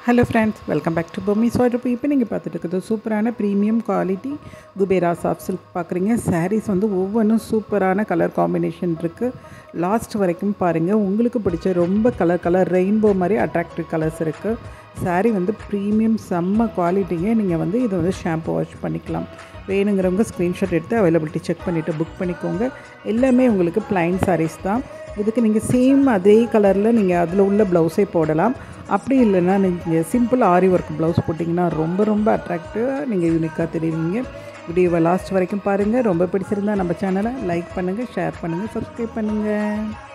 hello friends welcome back to Bommi ஸ்வாட்ரப்பு இப்போ நீங்கள் பார்த்துட்டு இருக்கிறது சூப்பரான premium quality Kubera soft silk பார்க்குறீங்க சாரீஸ் வந்து ஒவ்வொன்றும் சூப்பரான கலர் காம்பினேஷன் இருக்குது லாஸ்ட் வரைக்கும் பாருங்கள் உங்களுக்கு பிடிச்ச ரொம்ப கலர் கலர் ரெயின்போ மாதிரி அட்ராக்டிவ் கலர்ஸ் இருக்குது saree வந்து ப்ரீமியம் செம்ம குவாலிட்டிங்க நீங்கள் வந்து இதை வந்து ஷாம்பு வாஷ் பண்ணிக்கலாம் வேணுங்கிறவங்க ஸ்க்ரீன்ஷாட் எடுத்து அவைலபிலிட்டி செக் பண்ணிவிட்டு புக் பண்ணிக்கோங்க எல்லாமே உங்களுக்கு plain sarees தான் இதுக்கு நீங்கள் சேம் அதே கலரில் நீங்கள் அதில் உள்ள ப்ளவுஸே போடலாம் அப்படி இல்லைன்னா நீங்கள் சிம்பிள் ஆரி ஒர்க் ப்ளவுஸ் போட்டிங்கன்னா ரொம்ப ரொம்ப அட்ராக்டிவாக நீங்கள் யூனிக்காக தெரியுவீங்க வீடியோவை லாஸ்ட் வரைக்கும் பாருங்கள் ரொம்ப பிடிச்சிருந்தா நம்ம சேனலை லைக் பண்ணுங்கள் ஷேர் பண்ணுங்கள் சப்ஸ்கிரைப் பண்ணுங்கள்